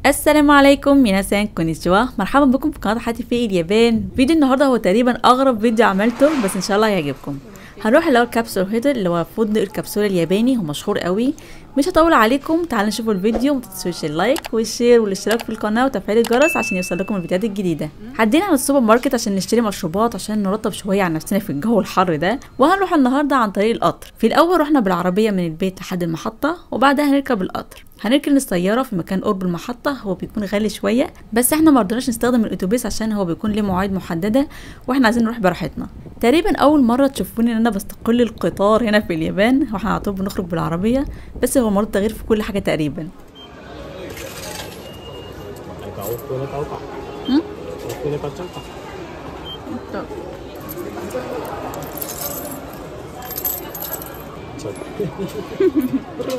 السلام عليكم ميناسان كونيتشوا مرحبا بكم في قناه حياتي في اليابان فيديو النهارده هو تقريبا اغرب فيديو عملته بس ان شاء الله هيعجبكم هنروح اللي هو الكابسول هيتر اللي هو فندق الكبسوله الياباني هو مشهور قوي مش هطول عليكم تعالوا نشوفوا الفيديو ما تنسوش اللايك والشير والاشتراك في القناه وتفعيل الجرس عشان يوصل لكم الفيديوهات الجديده عدينا على السوبر ماركت عشان نشتري مشروبات عشان نرطب شويه عن نفسنا في الجو الحر ده وهنروح النهارده عن طريق القطر في الاول رحنا بالعربيه من البيت لحد المحطه وبعدها هنركب القطر هنركن السيارة في مكان قرب المحطة هو بيكون غالي شوية بس احنا مرضناش نستخدم الاتوبيس عشان هو بيكون ليه مواعيد محددة واحنا عايزين نروح براحتنا تقريبا اول مرة تشوفوني ان انا بستقل القطار هنا في اليابان واحنا على طول بنخرج بالعربية بس هو مرات تغيير في كل حاجة تقريبا なんか往復で買うか。 ん往復で買っちゃうか。ちょっと。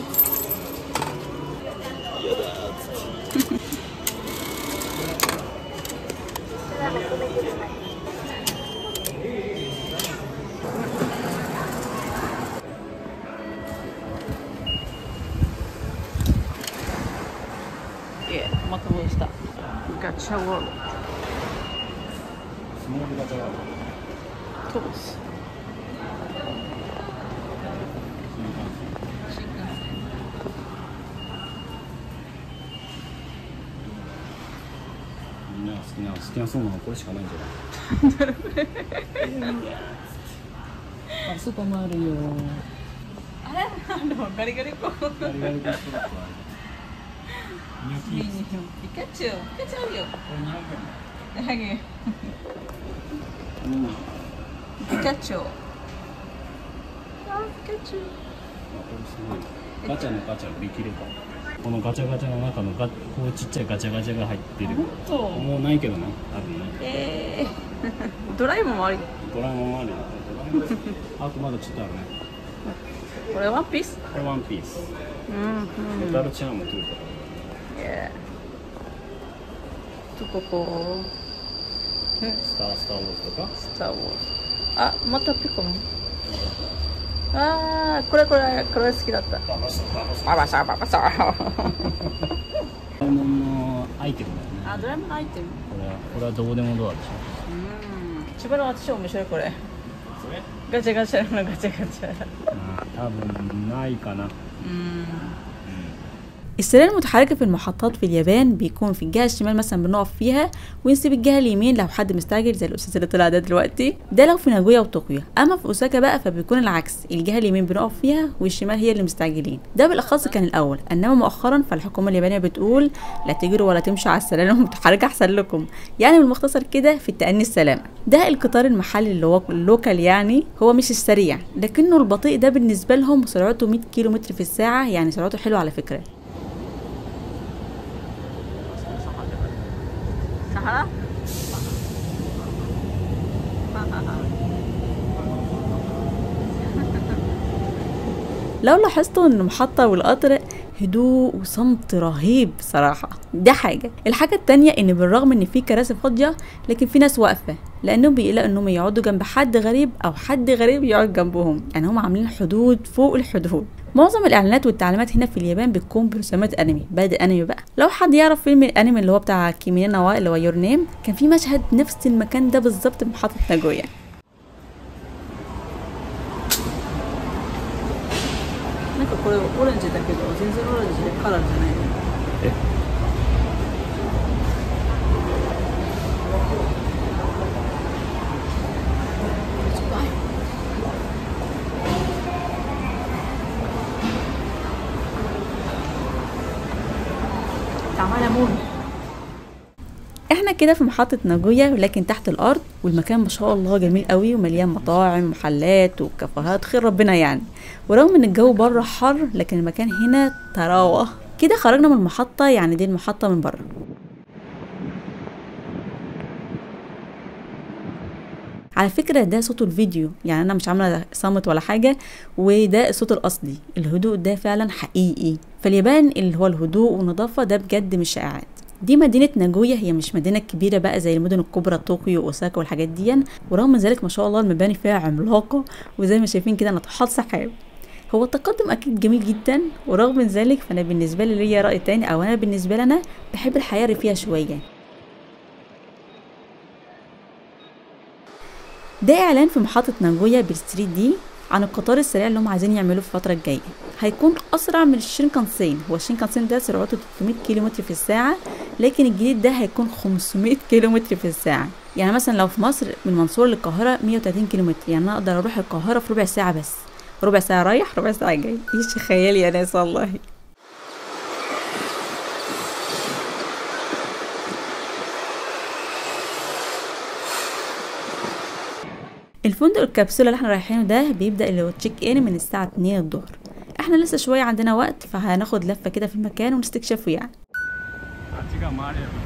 また戻したガチャウォールスモール型がある。 トースみんなが好きな好きなそうなのこれしかないんじゃない。あ、スーパーもあるよ。 あれあのガリガリコガリガリ君ストラップある。ニョキ。こピカチュウピカチュウあるよれ200円。 ハゲうん。 ピカチュウあピカチュウあこれすごいガチャのガチャ売り切れたこのガチャガチャの中のガこういうちっちゃいガチャガチャが入ってる当もうないけどなあるねえー、ドラえもんもあるよドラえもんもあるよドラえもんあとまだちょっとあるねこれワンピースこれワンピースうんうんメタルチャームトゥーとかえー、とここスタースターウォーズとかスター・ウォーズあまたピコモンあーこれこれこれ好きだったババサババサババサババサドラえもんのアイテムだよねあドラえもんのアイテムこれはこれはどうでもドアでしうん一番私面白いこれょそれガチャガチャのガチャガチャ多分ないかな السيران المتحركة في المحطات في اليابان بيكون في الجهة الشمال مثلا بنقف فيها ونسيب الجهة اليمين لو حد مستعجل زي الأستاذ اللي طلع ده دلوقتي ده لو في ناجويا وطوكيو أما في أوساكا بقى فبيكون العكس الجهة اليمين بنقف فيها والشمال هي اللي مستعجلين ده بالأخص كان الأول إنما مؤخرا فالحكومة اليابانية بتقول لا تجروا ولا تمشوا على السيران المتحركة أحسن لكم يعني بالمختصر كده في التأني السلامة ده القطار المحلي اللي هو اللوكال يعني هو مش السريع لكنه البطيء ده بالنسبة لهم سرعته 100 كيلو متر في الساعة يعني سرعته حلوة على فكرة サハラ لو لاحظتوا ان المحطة والقطر هدوء وصمت رهيب بصراحة ده حاجة الحاجة التانية ان بالرغم ان في كراسي فاضية لكن في ناس واقفة لانهم بيقلقوا انهم يقعدوا جنب حد غريب او حد غريب يقعد جنبهم يعني هم عاملين حدود فوق الحدود معظم الاعلانات والتعليمات هنا في اليابان بتكون برسومات انمي بعد انمي بقى لو حد يعرف فيلم الانمي اللي هو بتاع كيمينا نوا اللي هو يور نيم كان في مشهد نفس المكان ده بالظبط في محطة ناجويا なんかこれオレンジだけど全然オレンジでカラーじゃないねえ تعالى مول احنا كده في محطة ناجويا ولكن تحت الارض والمكان ما شاء الله جميل قوي ومليان مطاعم ومحلات وكافيهات خير ربنا يعني ورغم ان الجو بره حر لكن المكان هنا تراوة كده خرجنا من المحطة يعني دي المحطة من بره على فكرة ده صوت الفيديو يعني أنا مش عاملة صامت ولا حاجة وده الصوت الأصلي الهدوء ده فعلا حقيقي فاليابان اللي هو الهدوء والنظافة ده بجد مش شائعات دي مدينة ناجويا هي مش مدينة كبيرة بقى زي المدن الكبرى طوكيو وأوساكا والحاجات دي ورغم ذلك ما شاء الله المباني فيها عملاقة وزي ما شايفين كده ناطحات سحاب هو التقدم اكيد جميل جدا ورغم من ذلك فانا بالنسبه لي ليا راي تاني او انا بالنسبه لي انا بحب الحياه الريفيه شويه ده اعلان في محطه ناجويا بالستريت دي عن القطار السريع اللي هم عايزين يعملوه في الفتره الجايه هيكون اسرع من الشينكانسين هو الشينكانسين ده سرعته 300 كيلومتر في الساعه لكن الجديد ده هيكون 500 كيلومتر في الساعه يعني مثلا لو في مصر من المنصوره للقاهره 130 كيلومتر يعني انا اقدر اروح القاهره في ربع ساعه بس ربع ساعه رايح ربع ساعه جاي ايش خيالي يا ناس والله الفندق الكبسولة اللي احنا رايحينه ده بيبدأ اللي هو تشيك ان من الساعة 2 الظهر احنا لسه شوية عندنا وقت فهناخد لفة كده في المكان ونستكشفه يعني あっちが回れよ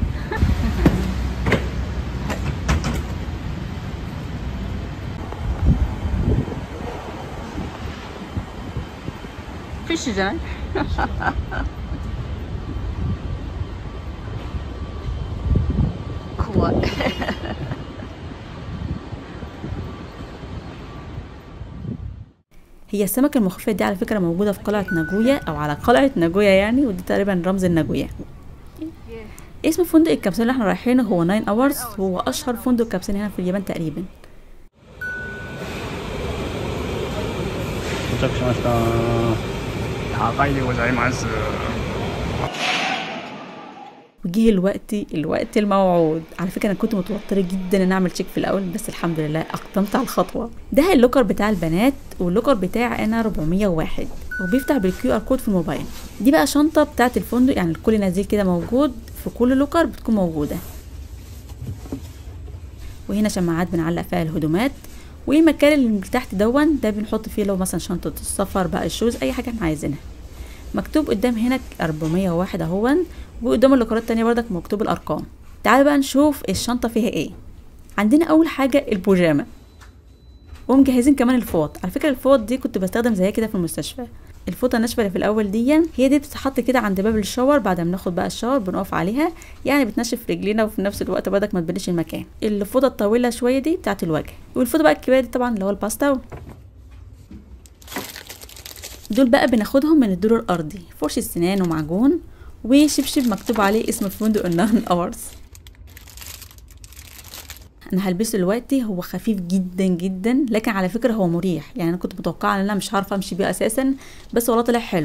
フィッシュじゃない怖い هي السمكة المخفية دي على فكرة موجودة في قلعة ناجويا أو على قلعة ناجويا يعني ودي تقريبا رمز الناجويا اسم فندق الكبسولة اللي احنا رايحينه هو 9 اورز هو أشهر فندق كبسولة هنا في اليابان تقريبا 到着しました高いでございます وجه الوقت الوقت الموعود على فكره انا كنت متوتره جدا ان اعمل تشيك في الاول بس الحمد لله اقدمت على الخطوه ده اللوكر بتاع البنات واللوكر بتاعي انا 401 وبيفتح بالكيو ار كود في الموبايل دي بقى شنطه بتاعه الفندق يعني كل نزيل كده موجود في كل لوكر بتكون موجوده وهنا شماعات بنعلق فيها الهدومات والمكان اللي تحت دون ده بنحط فيه لو مثلا شنطه السفر بقى الشوز اي حاجه احنا عايزينها مكتوب قدام هنا 401 اهون وقدام اللوكرات التانية برضك مكتوب الأرقام تعالوا بقى نشوف الشنطة فيها ايه عندنا أول حاجة البيجامة ومجهزين كمان الفوط على فكرة الفوط دي كنت بستخدم زيها كده في المستشفى الفوطة الناشفة اللي في الأول دي هي دي بتتحط كده عند باب الشاور بعد ما ناخد بقى الشاور بنقف عليها يعني بتنشف رجلينا وفي نفس الوقت برضك ما تبلش المكان الفوطة الطويلة شوية دي بتاعت الوجه والفوطة بقى الكبيرة دي طبعا اللي هو الباستا دول بقى بناخدهم من الدور الأرضي فرشة سنان ومعجون وشبشب مكتوب عليه اسم الفندق النهن اورز انا هلبسه دلوقتي هو خفيف جدا جدا لكن على فكره هو مريح يعني انا كنت متوقعه ان انا مش عارفه امشي بيه اساسا بس والله طلع حلو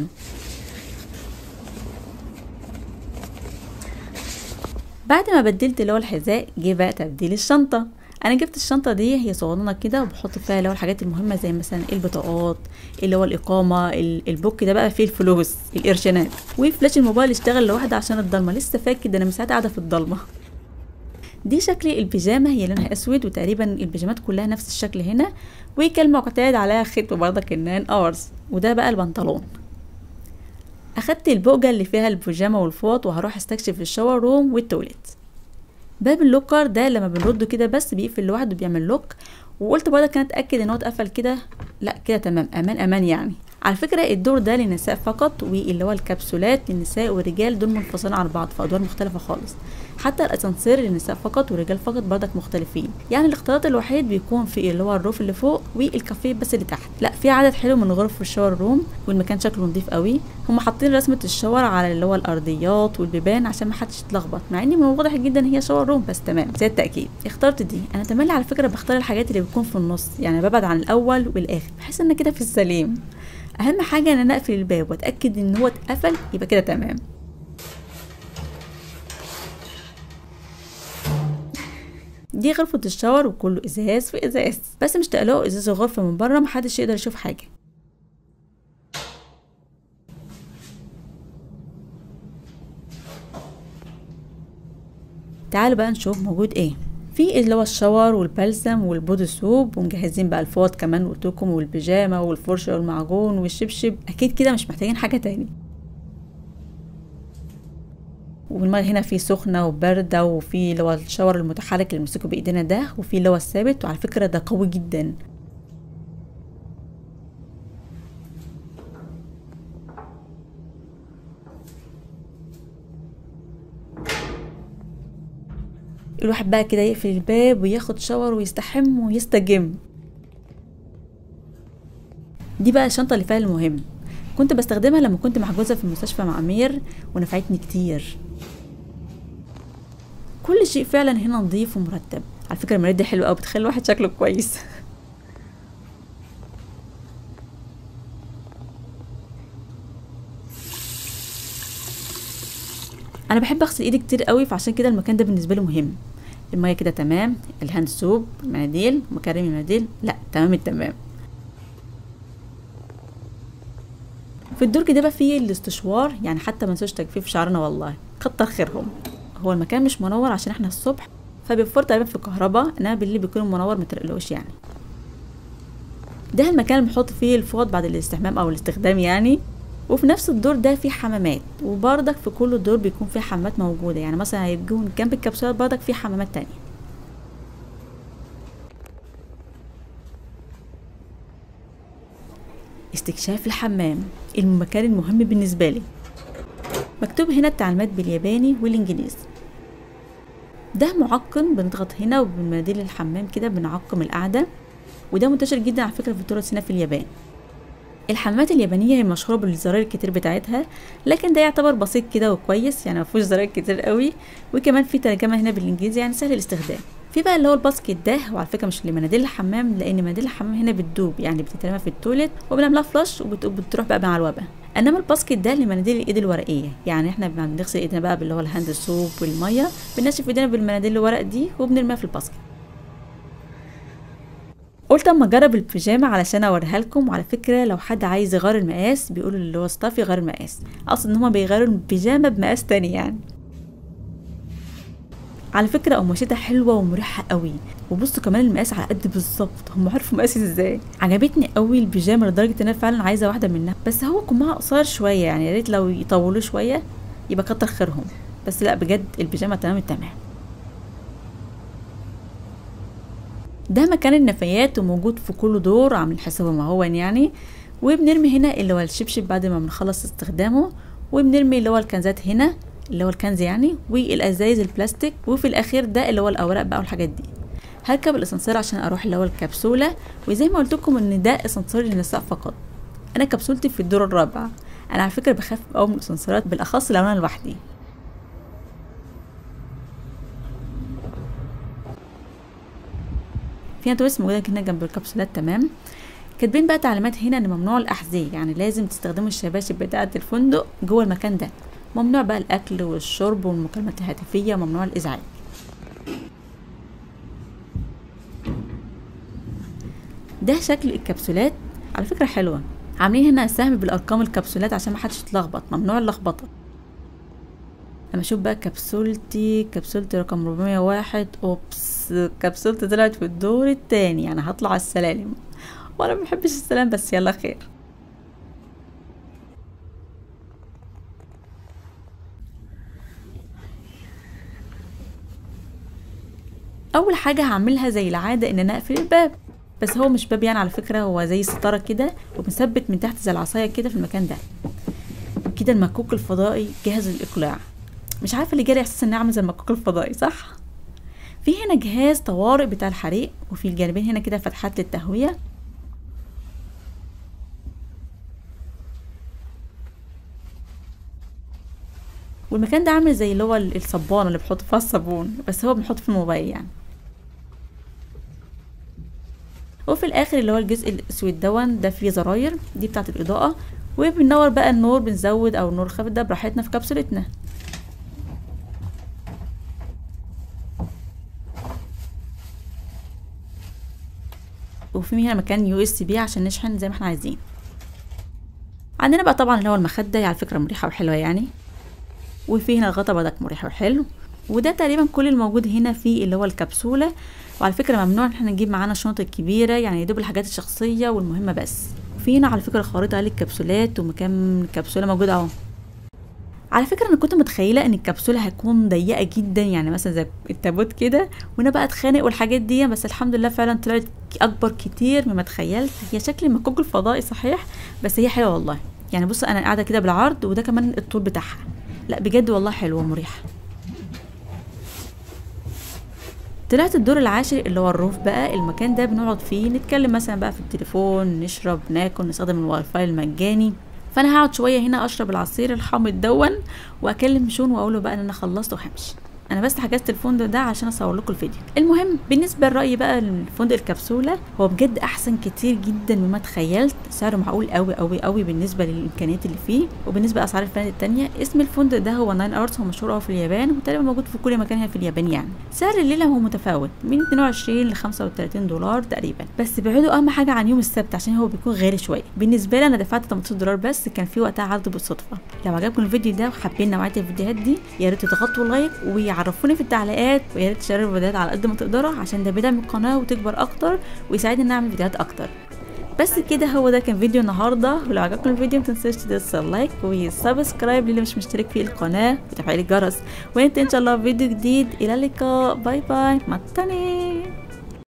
بعد ما بدلت اللي هو الحذاء جه بقى تبديل الشنطه انا جبت الشنطه دي هي صغننه كده وبحط فيها اللي هو الحاجات المهمه زي مثلا البطاقات اللي هو الاقامه البوك ده بقى فيه الفلوس القرشينات وفلاش الموبايل اشتغل لوحده عشان الضلمه لسه فاكر ده انا من ساعات قاعده في الضلمه دي شكل البيجامه هي لونها اسود وتقريبا البيجامات كلها نفس الشكل هنا وكالمعتاد عليها ختم برضك النان اورز وده بقى البنطلون اخدت البوجه اللي فيها البيجامه والفوط وهروح استكشف الشاور روم والتواليت باب اللوكر ده لما بنرده كده بس بيقفل لوحده بيعمل لوك وقلت برضه كان اتاكد ان هو اتقفل كده لا كده تمام امان امان يعني على فكرة الدور ده للنساء فقط واللي هو الكبسولات للنساء والرجال دول منفصلين عن بعض في ادوار مختلفة خالص حتى الاسانسير للنساء فقط والرجال فقط برضك مختلفين يعني الاختلاط الوحيد بيكون في اللي هو الروف اللي فوق والكافيه بس اللي تحت لا في عدد حلو من غرف الشاور روم والمكان شكله نظيف قوي هم حاطين رسمة الشاور على اللي هو الارضيات والبيبان عشان ما حدش يتلخبط مع ان من الواضح جدا هي شاور روم بس تمام زي التاكيد اخترت دي انا تملي على فكرة بختار الحاجات اللي بتكون في النص يعني ببعد عن الاول والاخر بحس ان كده في السليم اهم حاجه ان انا اقفل الباب واتاكد ان هو اتقفل يبقى كده تمام دي غرفة الشاور وكله ازاز في ازاز بس مش تقلقوا ازاز الغرفة من بره محدش يقدر يشوف حاجة تعالوا بقى نشوف موجود ايه في اللي هو الشاور والبلسم والبودي سوب ومجهزين بقى الفوط كمان قلت لكم والبيجامه والفرشه والمعجون والشبشب اكيد كده مش محتاجين حاجه تاني والمية هنا في سخنة وباردة وفي اللي هو الشاور المتحرك اللي بنمسكه بإيدينا ده وفي اللي هو الثابت وعلى فكرة ده قوي جدا الواحد بقى كده يقفل الباب وياخد شاور ويستحم ويستجم دي بقى الشنطه اللي فيها المهم كنت بستخدمها لما كنت محجوزه في المستشفى مع امير ونفعتني كتير كل شيء فعلا هنا نظيف ومرتب على فكره المرايات دي حلوه قوي بتخلي الواحد شكله كويس انا بحب اغسل ايدي كتير قوي فعشان كده المكان ده بالنسبه لي مهم الميه كده تمام الهاند سوب مناديل مكرم المناديل لا تمام التمام في الدرج ده بقى فيه الاستشوار يعني حتى ما نسوش تجفيف شعرنا والله كتر خيرهم هو المكان مش منور عشان احنا الصبح فبيوفر تقريبا في الكهرباء انما بالليل بيكون منور مترقلوش يعني ده المكان اللي بنحط فيه الفوط بعد الاستحمام او الاستخدام يعني وفي نفس الدور ده في حمامات وبرضك في كل دور بيكون في حمامات موجودة يعني مثلا هيكون جنب الكبسولات برضك في حمامات تانية استكشاف الحمام المكان المهم بالنسبة لي مكتوب هنا التعليمات بالياباني والإنجليزي ده معقم بنضغط هنا وبمناديل الحمام كده بنعقم القعدة وده منتشر جدا على فكرة في التراث هنا في اليابان الحمامات اليابانية هي مشهورة بالزراير الكتير بتاعتها لكن ده يعتبر بسيط كده وكويس يعني مفيهوش زراير كتير قوي وكمان في ترجمة هنا بالانجليزي يعني سهل الاستخدام في بقى اللي هو الباسكت ده وعلى فكره مش لمناديل الحمام لان مناديل الحمام هنا بتدوب يعني بتترمى في التويليت وبنعملها فلاش وبتروح بقى مع الوباء انما الباسكت ده لمناديل الايد الورقيه يعني احنا بنغسل ايدنا بقى باللي هو الهاند سوب والميه بنشف ايدينا بالمناديل الورق دي وبنرميها في الباسكت قلت اما اجرب البيجامه علشان اوريها لكم وعلى فكره لو حد عايز يغير المقاس بيقولوا اللي هو ستاف يغير المقاس اقصد ان هما بيغيروا البيجامه بمقاس تاني يعني على فكرة قماشتها حلوة ومريحة قوي وبصوا كمان المقاس على قد بالظبط هم عرفوا مقاسي ازاي عجبتني قوي البيجامة لدرجة ان انا فعلا عايزة واحدة منها بس هو كمها قصير شوية يعني يا ريت لو يطولوه شوية يبقى كتر خيرهم بس لا بجد البيجامة تمام التمام ده مكان النفايات وموجود في كل دور عامل حسابه ما هو يعني وبنرمي هنا اللي هو الشبشب بعد ما بنخلص استخدامه وبنرمي اللي هو الكنزات هنا اللي هو الكنز يعني والازايز البلاستيك وفي الاخير ده اللي هو الاوراق بقى والحاجات دي هركب الاسانسير عشان اروح اللي هو الكبسوله وزي ما قلت لكم ان ده اسانسير للنساء فقط انا كبسولتي في الدور الرابع انا على فكره بخاف قوي من الاسانسيرات بالاخص لو انا لوحدي في اتوبيس موجوده هنا جنب الكبسولات تمام كاتبين بقى تعليمات هنا ان ممنوع الاحذيه يعني لازم تستخدموا الشباشب بتاعه الفندق جوه المكان ده ممنوع بقى الاكل والشرب والمكالمات الهاتفيه ممنوع الازعاج ده شكل الكبسولات على فكره حلوه عاملين هنا سهم بالارقام الكبسولات عشان ما حدش يتلخبط ممنوع اللخبطه لما اشوف بقى كبسولتي كبسولتي رقم 401 اوبس كبسولتي طلعت في الدور التاني يعني هطلع على السلالم وانا ما بحبش السلام بس يلا خير اول حاجه هعملها زي العاده ان انا اقفل الباب بس هو مش باب يعني على فكره هو زي ستاره كده ومثبت من تحت زي العصايه كده في المكان ده كده المكوك الفضائي جاهز للاقلاع مش عارفه اللي جالي احساس اني اعمل زي المكوك الفضائي صح في هنا جهاز طوارئ بتاع الحريق وفي الجانبين هنا كده فتحات للتهويه والمكان ده عامل زي اللي هو الصبانه اللي بحط فيها الصابون بس هو بنحط في الموبايل يعني وفي الاخر اللي هو الجزء الاسود دون ده فيه زراير دي بتاعه الاضاءه وبننور بقى النور بنزود او النور خافت ده براحتنا في كبسولتنا وفي هنا مكان يو اس بي عشان نشحن زي ما احنا عايزين عندنا بقى طبعا اللي هو المخده على فكره مريحه وحلوه يعني وفي هنا الغطا بدك مريح وحلو وده تقريبا كل الموجود هنا في اللي هو الكبسوله وعلى فكره ممنوع ان احنا نجيب معانا الشنط الكبيره يعني يدوب الحاجات الشخصيه والمهمه بس وفي هنا على فكره خريطه للكبسولات ومكان الكبسوله موجود اهو على فكره انا كنت متخيله ان الكبسوله هتكون ضيقه جدا يعني مثلا زي التابوت كده وانا بقى اتخانق والحاجات دي بس الحمد لله فعلا طلعت اكبر كتير مما تخيلت هي شكل المكوك الفضائي صحيح بس هي حلوه والله يعني بص انا قاعده كده بالعرض وده كمان الطول بتاعها لا بجد والله حلوه ومريحه طلعت الدور العاشر اللي هو الروف بقى المكان ده بنقعد فيه نتكلم مثلا بقى في التليفون نشرب ناكل نستخدم الواي فاي المجاني فانا هقعد شويه هنا اشرب العصير الحامض دون واكلم شون واقول له بقى ان انا خلصت وهمشي انا بس حجزت الفندق ده عشان اصور لكم الفيديو المهم بالنسبه لرايي بقى الفندق الكبسوله هو بجد احسن كتير جدا مما تخيلت سعره معقول قوي قوي قوي بالنسبه للامكانيات اللي فيه وبالنسبه لاسعار الفنادق التانية اسم الفندق ده هو ناين ارتس هو مشهور قوي في اليابان وتقريبا موجود في كل مكان هنا في اليابان يعني سعر الليله هو متفاوت من 22 ل 35 دولار تقريبا بس بعيدوا اهم حاجه عن يوم السبت عشان هو بيكون غالي شويه بالنسبه لي انا دفعت 18 دولار بس كان في وقتها عرض بالصدفه لو عجبكم الفيديو ده وحابين نوعيه الفيديوهات دي يا ريت تضغطوا لايك ويعرفوني في التعليقات ويا ريت تشاركوا الفيديوهات على قد ما تقدروا عشان ده بيدعم القناه وتكبر اكتر ويساعدني ان اعمل فيديوهات اكتر بس كده هو ده كان فيديو النهارده ولو عجبكم الفيديو متنسوش تدوسوا لايك وسبسكرايب للي مش مشترك في القناه وتفعيل الجرس وانت ان شاء الله في فيديو جديد الى اللقاء باي باي مع التاني